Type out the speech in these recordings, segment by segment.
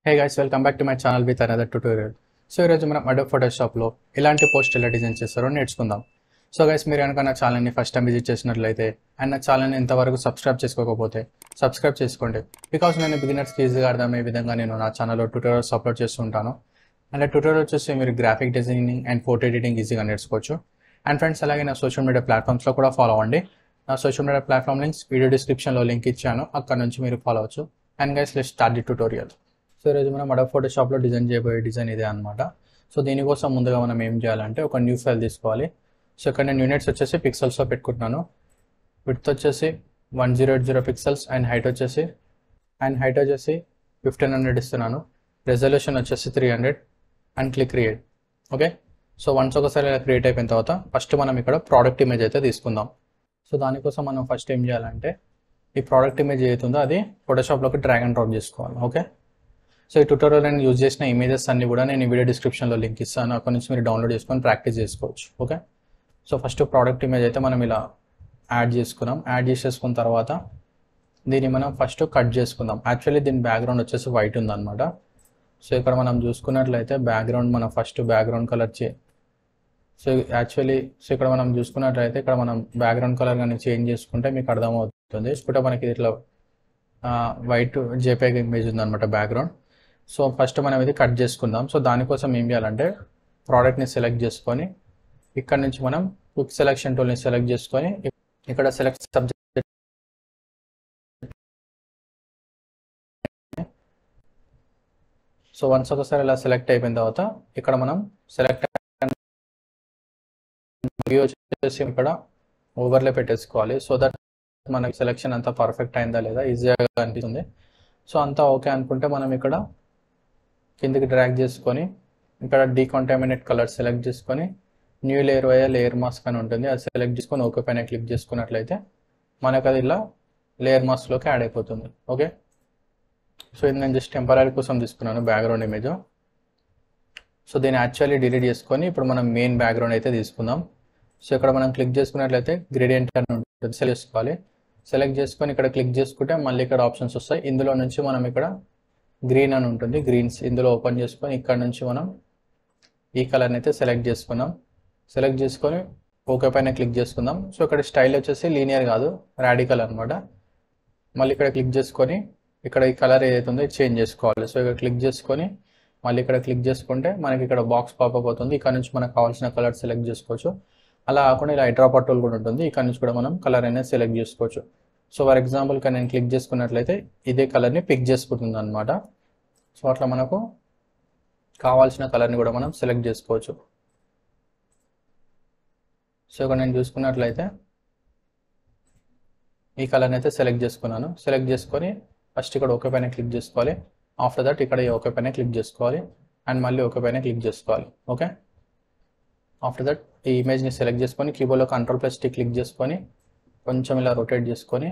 hey guys welcome back to my channel with another tutorial so ఈరోజు మనం Adobe ఫోటోషాప్లో ఎలాంటి post ఎలా design చేస్తారో నేర్చుకుందాం సో గైస్ మీరు కనుక నా ఛానల్ని ఫస్ట్ టైం విజిట్ చేసినట్లయితే అండ్ నా ఛానల్ని ఇంతవరకు సబ్స్క్రైబ్ చేసుకోకపోతే సబ్స్క్రైబ్ చేసుకోండి బికాస్ నేను బిగినర్స్కి ఈజీగా అర్థమయ్యే విధంగా నేను నా ఛానల్లో ట్యూటోరియల్స్ అప్లోడ్ చేస్తుంటాను అండ్ ట్యూటోరియల్ వచ్చేసి మీరు graphic designing and photo editing ఈజీగా నేర్చుకోవచ్చు అండ్ ఫ్రెండ్స్ అలాగే నా సోషల్ మీడియా ప్లాట్ఫామ్స్లో కూడా ఫాలో అవ్వండి నా social media platform links video డిస్క్రిప్షన్లో లింక్ ఇచ్చాను అక్కడ నుంచి మీరు ఫాలో అవ్వచ్చు and guys let start the tutorial so ఈరోజు మనం అడబ్ ఫోటోషాప్లో డిజైన్ చేయబోయే డిజైన్ ఇదే అనమాట సో దీనికోసం ముందుగా మనం ఏం చేయాలంటే ఒక న్యూ ఫైల్ తీసుకోవాలి సో ఇక్కడ నేను యూనిట్స్ వచ్చేసి పిక్సెల్స్లో పెట్టుకుంటున్నాను విడ్త్ వచ్చేసి one zero eight zero pixels and height వచ్చేసి అండ్ హైట్ వచ్చేసి ఫిఫ్టీన్ హండ్రెడ్ ఇస్తున్నాను రెజల్యూషన్ వచ్చేసి three hundred and click create okay so once ఒకసారి ఇలా క్రియేట్ అయిపోయిన తర్వాత ఫస్ట్ మనం ఇక్కడ ప్రోడక్ట్ ఇమేజ్ అయితే తీసుకుందాం సో దానికోసం మనం ఫస్ట్ ఏం చేయాలంటే ఈ ప్రోడక్ట్ ఇమేజ్ ఏదైతుందో అది ఫోటోషాప్లోకి డ్రాగ్ అండ్ డ్రాప్ చేసుకోవాలి ఓకే సో ఈ ట్యూటోరియల్ నేను యూజ్ చేసిన ఇమేజెస్ అన్ని కూడా నేను ఈ వీడియో డిస్క్రిప్షన్లో లింక్ ఇస్తాను అక్కడ నుంచి మీరు డౌన్లోడ్ చేసుకొని ప్రాక్టీస్ చేసుకోవచ్చు okay so first product image అయితే మనం ఇలా యాడ్ చేసుకున్నాం యాడ్ చేసేసుకున్న తర్వాత దీన్ని మనం ఫస్ట్ కట్ చేసుకుందాం యాక్చువల్లీ దీని బ్యాక్గ్రౌండ్ వచ్చేసి వైట్ ఉందన్నమాట సో ఇక్కడ మనం చూసుకున్నట్లయితే బ్యాక్గ్రౌండ్ మనం ఫస్ట్ బ్యాక్గ్రౌండ్ కలర్ చే సో యాక్చువల్లీ సో ఇక్కడ మనం చూసుకున్నట్లయితే ఇక్కడ మనం బ్యాక్గ్రౌండ్ కలర్ కానీ చేంజ్ చేసుకుంటే మీకు అర్థమవుతుంది ఇప్పుడు మనకి ఇట్లా వైట్ జేపేగ్ ఇమేజ్ ఉందన్నమాట బ్యాక్గ్రౌండ్ సో ఫస్ట్ మనం ఇది కట్ చేసుకుందాం సో దానికోసం ఏం చేయాలంటే ప్రోడక్ట్ని సెలెక్ట్ చేసుకొని ఇక్కడ నుంచి మనం క్విక్ సెలెక్షన్ టూల్ని సెలెక్ట్ చేసుకొని ఇక్కడ సెలెక్ట్ సబ్జెక్ట్ సో వన్స్ ఒకసారి ఇలా సెలెక్ట్ అయిపోయిన తర్వాత ఇక్కడ మనం సెలెక్ట్ వచ్చేసి ఇక్కడ ఓవర్లే పెట్టేసుకోవాలి సో దట్ మనకి సెలెక్షన్ అంతా పర్ఫెక్ట్ అయిందా లేదా ఈజీగా అనిపిస్తుంది సో అంతా ఓకే అనుకుంటే మనం ఇక్కడ కిందికి డ్రాగ్ చేసుకొని ఇక్కడ డీకాంటామినేట్ కలర్ సెలెక్ట్ చేసుకొని new layer via layer mask అని ఉంటుంది అది సెలెక్ట్ చేసుకొని ఓకే పైన క్లిక్ చేసుకున్నట్లయితే మనకు అది ఇలా లేయర్ మాస్క్లోకి యాడ్ అయిపోతుంది ఓకే సో ఇది నేను జస్ట్ టెంపరీ కోసం తీసుకున్నాను బ్యాక్గ్రౌండ్ ఇమేజ్ సో దీన్ని యాక్చువల్లీ డిలీట్ చేసుకొని ఇప్పుడు మనం మెయిన్ బ్యాక్గ్రౌండ్ అయితే తీసుకుందాం సో ఇక్కడ మనం క్లిక్ చేసుకున్నట్లయితే గ్రేడియంట్ అని ఉంటుంది సెలెక్ట్ చేసుకోవాలి సెలెక్ట్ చేసుకొని ఇక్కడ క్లిక్ చేసుకుంటే మళ్ళీ ఇక్కడ ఆప్షన్స్ వస్తాయి ఇందులో నుంచి మనం ఇక్కడ గ్రీన్ అని ఉంటుంది గ్రీన్స్ ఇందులో ఓపెన్ చేసుకొని ఇక్కడ నుంచి మనం ఈ కలర్ని అయితే సెలెక్ట్ చేసుకున్నాం సెలెక్ట్ చేసుకొని ఓకే పైన క్లిక్ చేసుకుందాం సో ఇక్కడ స్టైల్ వచ్చేసి లీనియర్ కాదు రాడికల్ అనమాట మళ్ళీ ఇక్కడ క్లిక్ చేసుకొని ఇక్కడ ఈ కలర్ ఏదైతే ఉందో చేంజ్ చేసుకోవాలి సో ఇక్కడ క్లిక్ చేసుకొని మళ్ళీ ఇక్కడ క్లిక్ చేసుకుంటే మనకి ఇక్కడ బాక్స్ పాపప్ అవుతుంది ఇక్కడ నుంచి మనకు కావాల్సిన కలర్ సెలెక్ట్ చేసుకోవచ్చు అలా కాకుండా ఇలా హైడ్రా పట్టులు కూడా ఉంటుంది ఇక్కడ నుంచి కూడా మనం కలర్ అనేది సెలెక్ట్ చేసుకోవచ్చు సో ఫర్ ఎగ్జాంపుల్ ఇక్కడ నేను క్లిక్ చేసుకున్నట్లయితే ఇదే కలర్ని పిక్ చేసుకుంటుంది అనమాట సో అట్లా మనకు కావాల్సిన కలర్ని కూడా మనం సెలెక్ట్ చేసుకోవచ్చు సో ఇక్కడ నేను చూసుకున్నట్లయితే ఈ కలర్ని అయితే సెలెక్ట్ చేసుకున్నాను సెలెక్ట్ చేసుకొని ఫస్ట్ ఇక్కడ ఓకే పైన క్లిక్ చేసుకోవాలి ఆఫ్టర్ దట్ ఇక్కడ ఈ ఓకే పైన క్లిక్ చేసుకోవాలి అండ్ మళ్ళీ ఓకే పైన క్లిక్ చేసుకోవాలి ఓకే ఆఫ్టర్ దట్ ఈ ఇమేజ్ని సెలెక్ట్ చేసుకొని కీబోర్డ్లో కంట్రోల్ ప్లస్ టీ క్లిక్ చేసుకొని కొంచెం ఇలా రొటేట్ చేసుకొని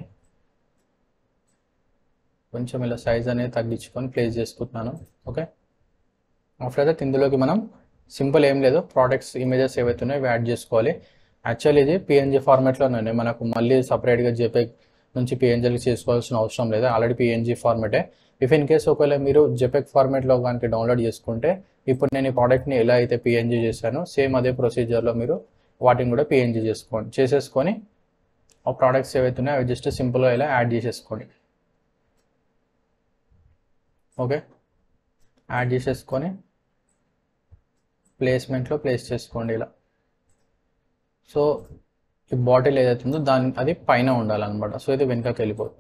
కొంచెం ఇలా సైజ్ అనేది తగ్గించుకొని ప్లేస్ చేసుకుంటున్నాను ఓకే ఆఫ్టర్ దట్ ఇందులోకి మనం సింపుల్ ఏం లేదు ప్రోడక్ట్స్ ఇమేజెస్ ఏవైతే ఉన్నాయో అవి యాడ్ చేసుకోవాలి యాక్చువల్లీ ఇది పిఎన్జీ ఫార్మాట్లోనే ఉన్నాయి మనకు మళ్ళీ సపరేట్గా జెపెక్ నుంచి పిఎన్జీకి చేసుకోవాల్సిన అవసరం లేదు ఆల్రెడీ పిఎన్జీ ఫార్మాటే ఇఫ్ ఇన్ కేస్ ఒకవేళ మీరు జెపెక్ ఫార్మాట్లో కనుక డౌన్లోడ్ చేసుకుంటే ఇప్పుడు నేను ఈ ప్రోడక్ట్ని ఎలా అయితే పిఎన్జీ చేశానో సేమ్ అదే ప్రొసీజర్లో మీరు వాటిని కూడా పిఎన్జీ చేసుకోండి చేసేసుకొని ఆ ప్రోడక్ట్స్ ఏవైతే ఉన్నాయో అవి జస్ట్ సింపుల్గా ఇలా యాడ్ చేసేసుకోండి ఓకే యాడ్ చేసేసుకొని ప్లేస్మెంట్లో ప్లేస్ చేసుకోండి ఇలా సో ఈ బాటిల్ ఏదైతే ఉందో దాని అది పైన ఉండాలన్నమాట సో ఇది వెనుకకి వెళ్ళిపోతుంది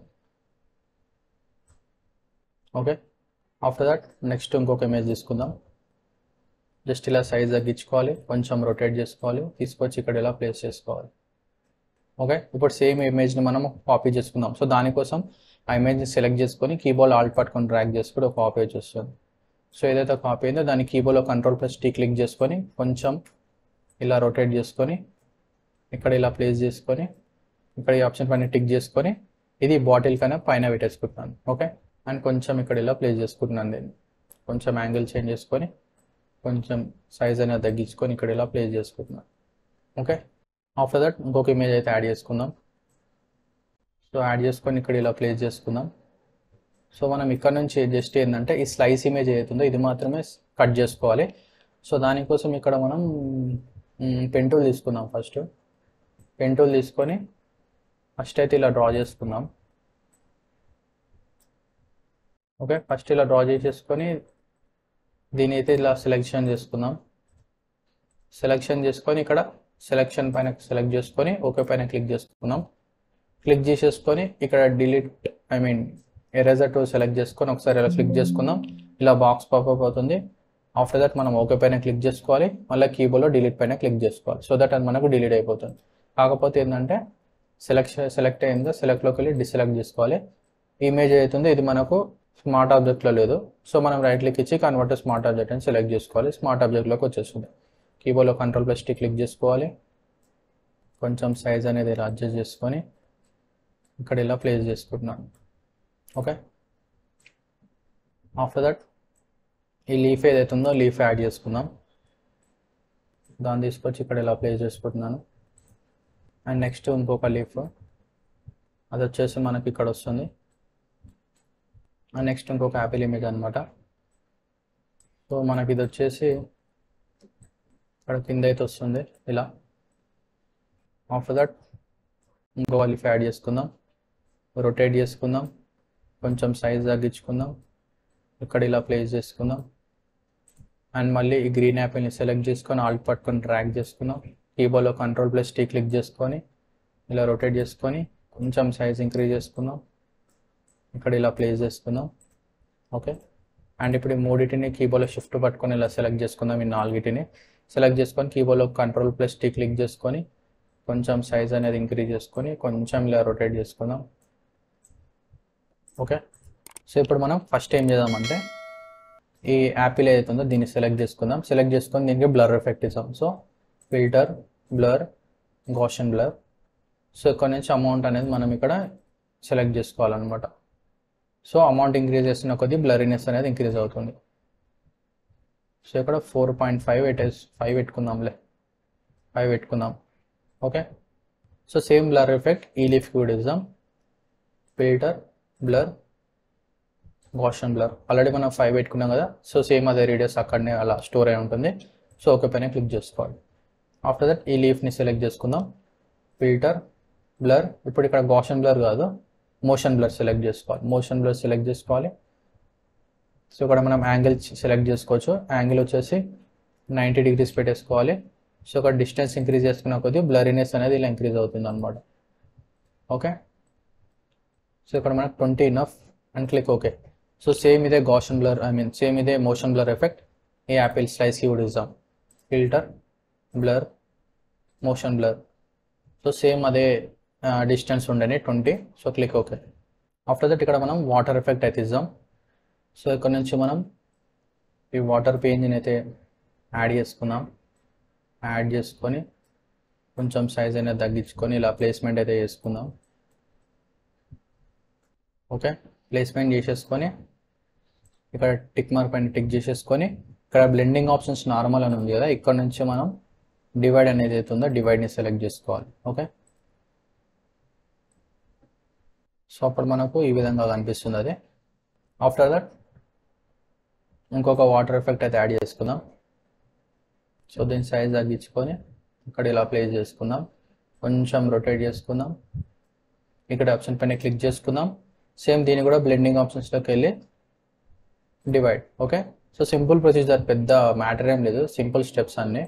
ఓకే ఆఫ్టర్ దట్ నెక్స్ట్ ఇంకొక ఇమేజ్ తీసుకుందాం జస్ట్ ఇలా సైజ్ తగ్గించుకోవాలి కొంచెం రొటేట్ చేసుకోవాలి తీసుకొచ్చి ఇక్కడ ఇలా ప్లేస్ చేసుకోవాలి ఓకే ఇప్పుడు సేమ్ ఇమేజ్ని మనం కాపీ చేసుకుందాం సో దానికోసం ఆ ఇమేజ్ని సెలెక్ట్ చేసుకొని కీబోర్డ్ ఆల్ట్ పట్టుకొని డ్రాగ్ చేసుకుంటే ఒక కాపీ వచ్చేస్తుంది సో ఏదైతే కాపీ అయిందో దాన్ని కీబోర్డ్లో కంట్రోల్ ప్లస్ టీ క్లిక్ చేసుకొని కొంచెం ఇలా రొటేట్ చేసుకొని ఇక్కడ ఇలా ప్లేస్ చేసుకొని ఇక్కడ ఈ ఆప్షన్ పైన టిక్ చేసుకొని ఇది బాటిల్ కన్నా పైన పెట్టేసుకుంటున్నాను ఓకే అండ్ కొంచెం ఇక్కడ ఇలా ప్లేస్ చేసుకుంటున్నాను దీన్ని కొంచెం యాంగిల్ చేంజ్ చేసుకొని కొంచెం సైజ్ అనేది తగ్గించుకొని ఇక్కడ ఇలా ప్లేస్ చేసుకుంటున్నాను ఓకే ఆఫ్టర్ దట్ ఇంకొక ఇమేజ్ అయితే యాడ్ చేసుకుందాం సో యాడ్ చేసుకొని ఇక్కడ ఇలా ప్లేస్ చేసుకుందాం సో మనం ఇక్కడ నుంచి జస్ట్ ఏంటంటే ఈ స్లైస్ ఇమేజ్ ఏదైతుందో ఇది మాత్రమే కట్ చేసుకోవాలి సో దానికోసం ఇక్కడ మనం పెన్ టూల్ తీసుకుందాం ఫస్ట్ పెన్ టూల్ తీసుకొని ఫస్ట్ అయితే ఇలా డ్రా చేసుకుందాం ఓకే ఫస్ట్ ఇలా డ్రా చేసేసుకొని దీని అయితే ఇలా సెలెక్షన్ చేసుకుందాం సెలెక్షన్ చేసుకొని ఇక్కడ సెలెక్షన్ పైన సెలెక్ట్ చేసుకొని ఓకే పైన క్లిక్ చేసుకుందాం క్లిక్ చేసేసుకొని ఇక్కడ delete I mean eraser tool select చేసుకొని ఒకసారి ఇలా క్లిక్ చేసుకుందాం ఇలా బాక్స్ పాపప్ అవుతుంది ఆఫ్టర్ దట్ మనం ఓకే పైన క్లిక్ చేసుకోవాలి మళ్ళీ కీబోర్డ్లో డిలీట్ పైన క్లిక్ చేసుకోవాలి సో దట్ అది మనకు డిలీట్ అయిపోతుంది కాకపోతే ఏంటంటే సెలెక్ట్ సెలెక్ట్ అయిందో సెలెక్ట్లోకి వెళ్ళి డిసెలెక్ట్ చేసుకోవాలి ఇమేజ్ అవుతుందో ఇది మనకు స్మార్ట్ ఆబ్జెక్ట్లో లేదు సో మనం రైట్ క్లిక్ ఇచ్చి కన్వర్ట్ స్మార్ట్ ఆబ్జెక్ట్ అని సెలెక్ట్ చేసుకోవాలి స్మార్ట్ ఆబ్జెక్ట్లోకి వచ్చేస్తుంది కీబోర్డ్లో కంట్రోల్ ప్లస్ టీ క్లిక్ చేసుకోవాలి కొంచెం సైజ్ అనేది ఇలా అడ్జస్ట్ చేసుకొని ఇక్కడ ఇలా ప్లేస్ చేసుకుంటున్నాను ఓకే ఆఫ్టర్ దట్ ఈ లీఫ్ ఏదైతే ఉందో లీఫ్ యాడ్ చేసుకుందాం దాన్ని తీసుకొచ్చి ఇక్కడ ఇలా ప్లేస్ చేసుకుంటున్నాను అండ్ నెక్స్ట్ ఇంకొక లీఫ్ అది వచ్చేసి మనకి ఇక్కడ వస్తుంది అండ్ నెక్స్ట్ ఇంకొక యాపిల్ ఇమేజ్ అనమాట సో మనకి ఇది వచ్చేసి ఇక్కడ కింద అయితే వస్తుంది ఇలా ఆఫ్టర్ దట్ ఇంకో లీఫ్ యాడ్ చేసుకుందాం రొటేట్ చేసుకుందాం కొంచెం సైజ్ తగ్గించుకుందాం ఇక్కడ ఇలా ప్లేస్ చేసుకుందాం అండ్ మళ్ళీ ఈ గ్రీన్ యాపిల్ని సెలెక్ట్ చేసుకొని ఆల్ట్ పట్టుకొని డ్రాగ్ చేసుకుందాం కీబోర్డ్లో కంట్రోల్ ప్లస్ టీ క్లిక్ చేసుకొని ఇలా రొటేట్ చేసుకొని కొంచెం సైజ్ ఇంక్రీజ్ చేసుకుందాం ఇక్కడ ఇలా ప్లేస్ చేసుకుందాం ఓకే అండ్ ఇప్పుడు ఈ మూడింటిని కీబోర్డ్లో షిఫ్ట్ పట్టుకొని ఇలా సెలెక్ట్ చేసుకుందాం ఈ నాలుగిటిని సెలెక్ట్ చేసుకొని కీబోర్డ్లో కంట్రోల్ ప్లస్ టీ క్లిక్ చేసుకొని కొంచెం సైజ్ అనేది ఇంక్రీజ్ చేసుకొని కొంచెం ఇలా రొటేట్ చేసుకుందాం ఓకే సో ఇప్పుడు మనం ఫస్ట్ ఏం చేద్దామంటే ఈ యాపిల్ ఏదైతే ఉందో దీన్ని సెలెక్ట్ చేసుకుందాం సెలెక్ట్ చేసుకొని దీనికి బ్లర్ ఎఫెక్ట్ ఇస్తాం so filter blur gaussian blur so ఇక్కడ నుంచి అమౌంట్ అనేది మనం ఇక్కడ సెలెక్ట్ చేసుకోవాలన్నమాట సో అమౌంట్ ఇంక్రీజ్ చేస్తున్న కొద్దీ బ్లరీనెస్ అనేది ఇంక్రీజ్ అవుతుంది సో ఇక్కడ four point five eight five పెట్టుకుందాంలే ఫైవ్ పెట్టుకుందాం okay so same blur effect ఈ లీఫ్ కూడా ఇద్దాం filter blur gaussian blur already మనం ఫైవ్ పెట్టుకున్నాం కదా సో సేమ్ అదే రేడియస్ అక్కడనే అలా స్టోర్ అయి ఉంటుంది సో ఓకే పైన క్లిక్ చేసుకోవాలి ఆఫ్టర్ దట్ ఈ లీఫ్ని సెలెక్ట్ చేసుకుందాం ఫిల్టర్ బ్లర్ ఇప్పుడు ఇక్కడ గోషన్ బ్లర్ కాదు మోషన్ బ్లర్ సెలెక్ట్ చేసుకోవాలి మోషన్ బ్లర్ సెలెక్ట్ చేసుకోవాలి సో ఇక్కడ మనం యాంగిల్ సెలెక్ట్ చేసుకోవచ్చు యాంగిల్ వచ్చేసి నైంటీ డిగ్రీస్ పెట్టేసుకోవాలి సో ఇక్కడ డిస్టెన్స్ ఇంక్రీజ్ చేసుకున్న కొద్దీ బ్లరీనెస్ అనేది ఇలా ఇంక్రీజ్ అవుతుంది అనమాట ఓకే సో ఇక్కడ మనకు twenty enough and click okay so same ఇదే gaussian blur I mean same ఇదే మోషన్ బ్లర్ ఎఫెక్ట్ ఈ యాపిల్ స్లైస్కి కూడా ఇద్దాం filter blur motion blur so same అదే డిస్టెన్స్ ఉండని twenty so click okay after that ఇక్కడ మనం వాటర్ ఎఫెక్ట్ అయితే ఇద్దాం సో ఇక్కడ నుంచి మనం ఈ వాటర్ పేంజ్ని అయితే యాడ్ చేసుకుందాం యాడ్ చేసుకొని కొంచెం సైజ్ అనేది తగ్గించుకొని ఇలా ప్లేస్మెంట్ అయితే చేసుకుందాం ఓకే ప్లేస్మెంట్ చేసేసుకొని ఇక్కడ టిక్ మార్క్ పైన టిక్ చేసేసుకొని ఇక్కడ బ్లెండింగ్ ఆప్షన్స్ నార్మల్ అని ఉంది కదా ఇక్కడ నుంచి మనం డివైడ్ అనేది అవుతుందో డివైడ్ని సెలెక్ట్ చేసుకోవాలి ఓకే సో అప్పుడు మనకు ఈ విధంగా కనిపిస్తుంది అది ఆఫ్టర్ దట్ ఇంకొక వాటర్ ఎఫెక్ట్ అయితే యాడ్ చేసుకుందాం సో దీని సైజ్ తగ్గించుకొని ఇక్కడ ఇలా ప్లేస్ చేసుకుందాం కొంచెం రొటేట్ చేసుకుందాం ఇక్కడ ఆప్షన్ పైన క్లిక్ చేసుకుందాం సేమ్ దీన్ని కూడా బ్లెండింగ్ ఆప్షన్స్లోకి వెళ్ళి divide okay so simple procedure పెద్ద మ్యాటర్ ఏం లేదు సింపుల్ స్టెప్స్ అన్నీ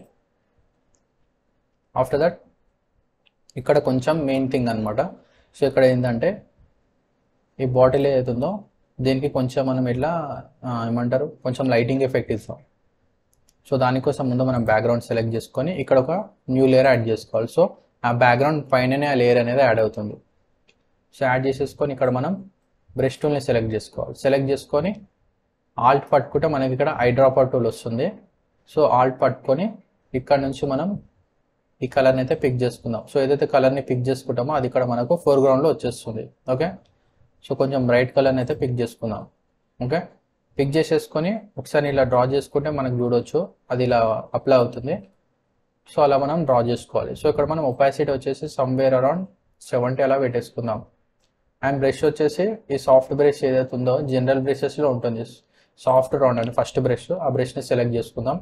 ఆఫ్టర్ దట్ ఇక్కడ కొంచెం మెయిన్ థింగ్ అనమాట సో ఇక్కడ ఏంటంటే ఈ బాటిల్ ఏదైతుందో దీనికి కొంచెం మనం ఇట్లా ఆ, ఏమంటారు కొంచెం లైటింగ్ ఎఫెక్ట్ ఇస్తాం సో దానికోసం ముందు మనం బ్యాక్గ్రౌండ్ సెలెక్ట్ చేసుకొని ఇక్కడ ఒక న్యూ లేయర్ యాడ్ చేసుకోవాలి సో ఆ బ్యాక్గ్రౌండ్ పైననే ఆ లేయర్ అనేది యాడ్ అవుతుంది సో యాడ్ చేసేసుకొని ఇక్కడ మనం బ్రష్ టూల్ని సెలెక్ట్ చేసుకోవాలి సెలెక్ట్ చేసుకొని ఆల్ట్ పట్టుకుంటే మనకి ఇక్కడ ఐడ్రాపర్ టూల్ వస్తుంది సో ఆల్ట్ పట్టుకొని ఇక్కడ నుంచి మనం ఈ కలర్ని అయితే పిక్ చేసుకుందాం సో ఏదైతే కలర్ని పిక్ చేసుకుంటామో అది ఇక్కడ మనకు ఫోర్గ్రౌండ్లో వచ్చేస్తుంది ఓకే సో కొంచెం బ్రైట్ కలర్ని అయితే పిక్ చేసుకుందాం ఓకే పిక్ చేసేసుకొని ఒకసారి ఇలా డ్రా చేసుకుంటే మనకు చూడొచ్చు అది ఇలా అప్లై అవుతుంది సో అలా మనం డ్రా చేసుకోవాలి సో ఇక్కడ మనం ఒపాసిటీ వచ్చేసి సమ్వేర్ అరౌండ్ సెవెంటీ అలా పెట్టేసుకుందాం అండ్ బ్రష్ వచ్చేసి ఈ సాఫ్ట్ బ్రష్ ఏదైతే ఉందో జనరల్ బ్రషెస్లో ఉంటుంది సాఫ్ట్ రౌండ్ అని ఫస్ట్ బ్రష్ ఆ బ్రష్ని సెలెక్ట్ చేసుకుందాం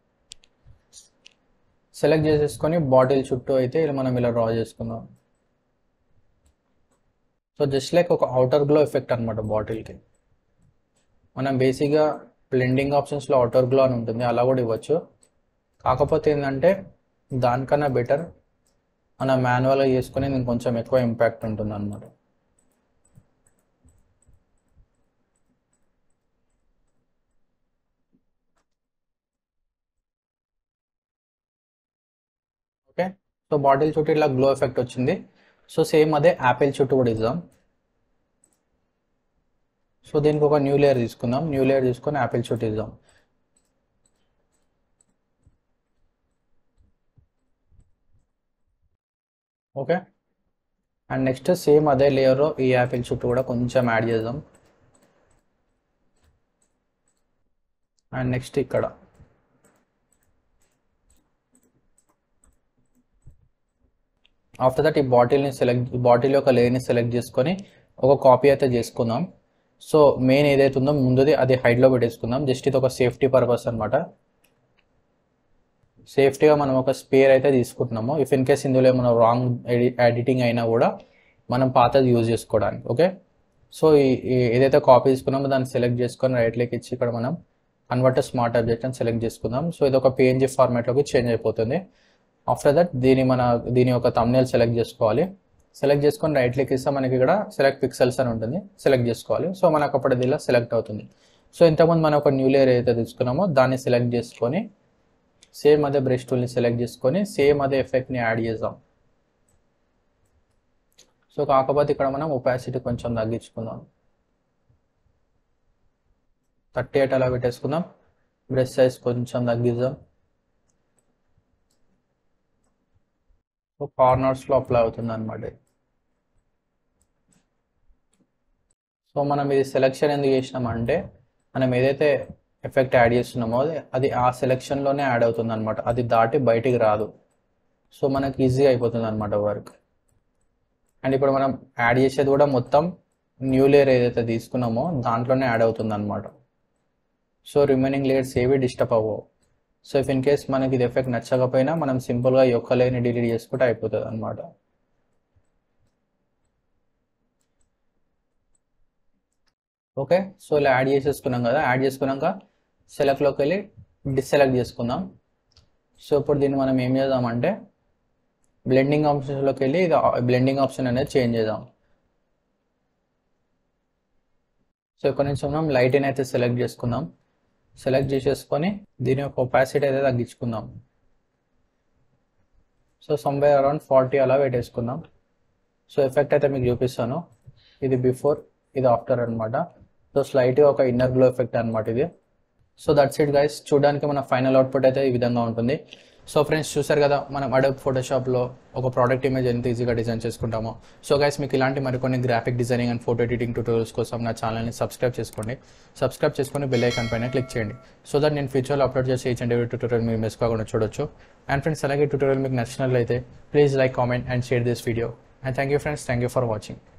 సెలెక్ట్ చేసేసుకొని బాటిల్ చుట్టూ అయితే ఇలా మనం ఇలా డ్రా చేసుకుందాం సో జస్ట్ లైక్ ఒక అవుటర్ గ్లో ఎఫెక్ట్ అనమాట బాటిల్కి మనం బేసిక్గా బ్లెండింగ్ ఆప్షన్స్లో అవుటర్ గ్లో అని ఉంటుంది అలా కూడా ఇవ్వచ్చు కాకపోతే ఏంటంటే దానికన్నా బెటర్ మనం మాన్యువల్గా చేసుకుని దీనికి కొంచెం ఎక్కువ ఇంపాక్ట్ ఉంటుంది అనమాట ఓకే సో బాటిల్ చుట్టూ ఇట్లా గ్లో ఎఫెక్ట్ వచ్చింది సో సేమ్ అదే యాపిల్ చుట్టూ కూడా ఇద్దాం సో దీనికి ఒక న్యూ లేయర్ తీసుకుందాం న్యూ లేయర్ తీసుకొని యాపిల్ చుట్టూ ఇద్దాం ఓకే అండ్ నెక్స్ట్ సేమ్ అదే లేయర్ ఈ యాపిల్ చుట్టూ కూడా కొంచెం యాడ్ చేద్దాం అండ్ నెక్స్ట్ ఇక్కడ ఆఫ్టర్ దట్ ఈ బాటిల్ని సెలెక్ట్ బాటిల్ యొక్క లేయర్ని సెలెక్ట్ చేసుకొని ఒక కాపీ అయితే చేసుకుందాం సో మెయిన్ ఏదైతే ఉందో ముందుది అది హైడ్లో పెట్టేసుకుందాం జస్ట్ ఇది ఒక సేఫ్టీ పర్పస్ అనమాట సేఫ్టీగా మనం ఒక స్పేర్ అయితే తీసుకుంటున్నాము ఇఫ్ ఇన్ కేస్ ఇందులో ఏమైనా రాంగ్ ఎడిటింగ్ అయినా కూడా మనం పాతది యూజ్ చేసుకోవడానికి ఓకే సో ఈ ఏదైతే కాపీ తీసుకున్నామో దాన్ని సెలెక్ట్ చేసుకొని రైట్లోకి ఇచ్చి ఇక్కడ మనం కన్వర్ట్ స్మార్ట్ ఆబ్జెక్ట్ అని సెలెక్ట్ చేసుకుందాం సో ఇది ఒక పిఎన్జీ ఫార్మాట్లోకి చేంజ్ అయిపోతుంది ఆఫ్టర్ దట్ దీని మన దీని యొక్క తమ్నేల్ సెలెక్ట్ చేసుకోవాలి సెలెక్ట్ చేసుకొని రైట్ క్లిక్ ఇస్తే మనకి ఇక్కడ సెలెక్ట్ పిక్సెల్స్ అని ఉంటుంది సెలెక్ట్ చేసుకోవాలి సో మనకు అప్పుడు ఇలా సెలెక్ట్ అవుతుంది సో ఇంతకుముందు మనం ఒక న్యూ లేయర్ ఏదైతే తీసుకున్నామో దాన్ని సెలెక్ట్ చేసుకొని సేమ్ అదే బ్రష్ టూల్ని సెలెక్ట్ చేసుకొని సేమ్ అదే ఎఫెక్ట్ని యాడ్ చేద్దాం సో కాకపోతే ఇక్కడ మనం ఒపాసిటీ కొంచెం తగ్గించుకుందాం థర్టీ ఎయిట్ అలా పెట్టేసుకుందాం బ్రష్ సైజ్ కొంచెం తగ్గిద్దాం సో కార్నర్స్లో అప్లై అవుతుంది అనమాట సో మనం ఇది సెలెక్షన్ ఎందుకు చేసినామంటే మనం ఏదైతే ఎఫెక్ట్ యాడ్ చేస్తున్నామో అది ఆ సెలెక్షన్లోనే యాడ్ అవుతుంది అనమాట అది దాటి బయటికి రాదు సో మనకి ఈజీగా అయిపోతుంది అనమాట వర్క్ అండ్ ఇప్పుడు మనం యాడ్ చేసేది కూడా మొత్తం న్యూ లేయర్ ఏదైతే తీసుకున్నామో దాంట్లోనే యాడ్ అవుతుంది అనమాట సో రిమైనింగ్ లేయర్స్ ఏవి డిస్టర్బ్ అవ్వవు సో ఇఫ్ ఇన్ కేస్ మనకి ఇది ఎఫెక్ట్ నచ్చకపోయినా మనం సింపుల్గా ఈ ఒక్క లైన్ డిలీట్ చేసుకుంటే అయిపోతుంది అనమాట ఓకే సో ఇలా యాడ్ చేసేసుకున్నాం కదా యాడ్ చేసుకున్నాక సెలెక్ట్లోకి వెళ్ళి డిసెలెక్ట్ చేసుకుందాం సో ఇప్పుడు దీన్ని మనం ఏం చేద్దామంటే బ్లెండింగ్ ఆప్షన్స్లోకి వెళ్ళి ఇది బ్లెండింగ్ ఆప్షన్ అనేది చేంజ్ చేద్దాం సో ఇక్కడ నుంచి మనం లైట్ని అయితే సెలెక్ట్ చేసుకుందాం సెలెక్ట్ చేసేసుకొని దీని యొక్క ఒపాసిటీ అయితే తగ్గించుకుందాం సో సంవే అరౌండ్ ఫార్టీ అలా పెట్టేసుకుందాం సో ఎఫెక్ట్ అయితే మీకు చూపిస్తాను ఇది బిఫోర్ ఇది ఆఫ్టర్ అనమాట సో స్లైట్గా ఒక ఇన్నర్ గ్లో ఎఫెక్ట్ అనమాట ఇది సో దట్స్ ఇట్ గైస్ చూడడానికి మన ఫైనల్ అవుట్పుట్ అయితే ఈ విధంగా ఉంటుంది సో ఫ్రెండ్స్ చూసారు కదా మనం అడబ్ ఫోటోషాప్లో ఒక ప్రోడక్ట్ ఇమేజ్ ఎంత ఈజీగా డిజైన్ చేసుకుంటామో సో గైస్ మీకు ఇలాంటి మరికొన్ని graphic designing and photo editing tutorials కోసం నా ఛానల్ని సబ్స్క్రైబ్ చేసుకోండి సబ్స్క్రైబ్ చేసుకొని బెల్ ఐకాన్ పైన క్లిక్ చేయండి సో దట్ నేను ఫ్యూచర్లో అప్లోడ్ చేసే ఈచ్ అండ్ ఎవరీ ట్యూటోరియల్ మీరు మిస్ కాకుండా చూడొచ్చు అండ్ ఫ్రెండ్స్ అలాగే ట్యూటోరియల్ మీకు నచ్చినట్లయితే please like comment and share this video and thank you friends thank you for watching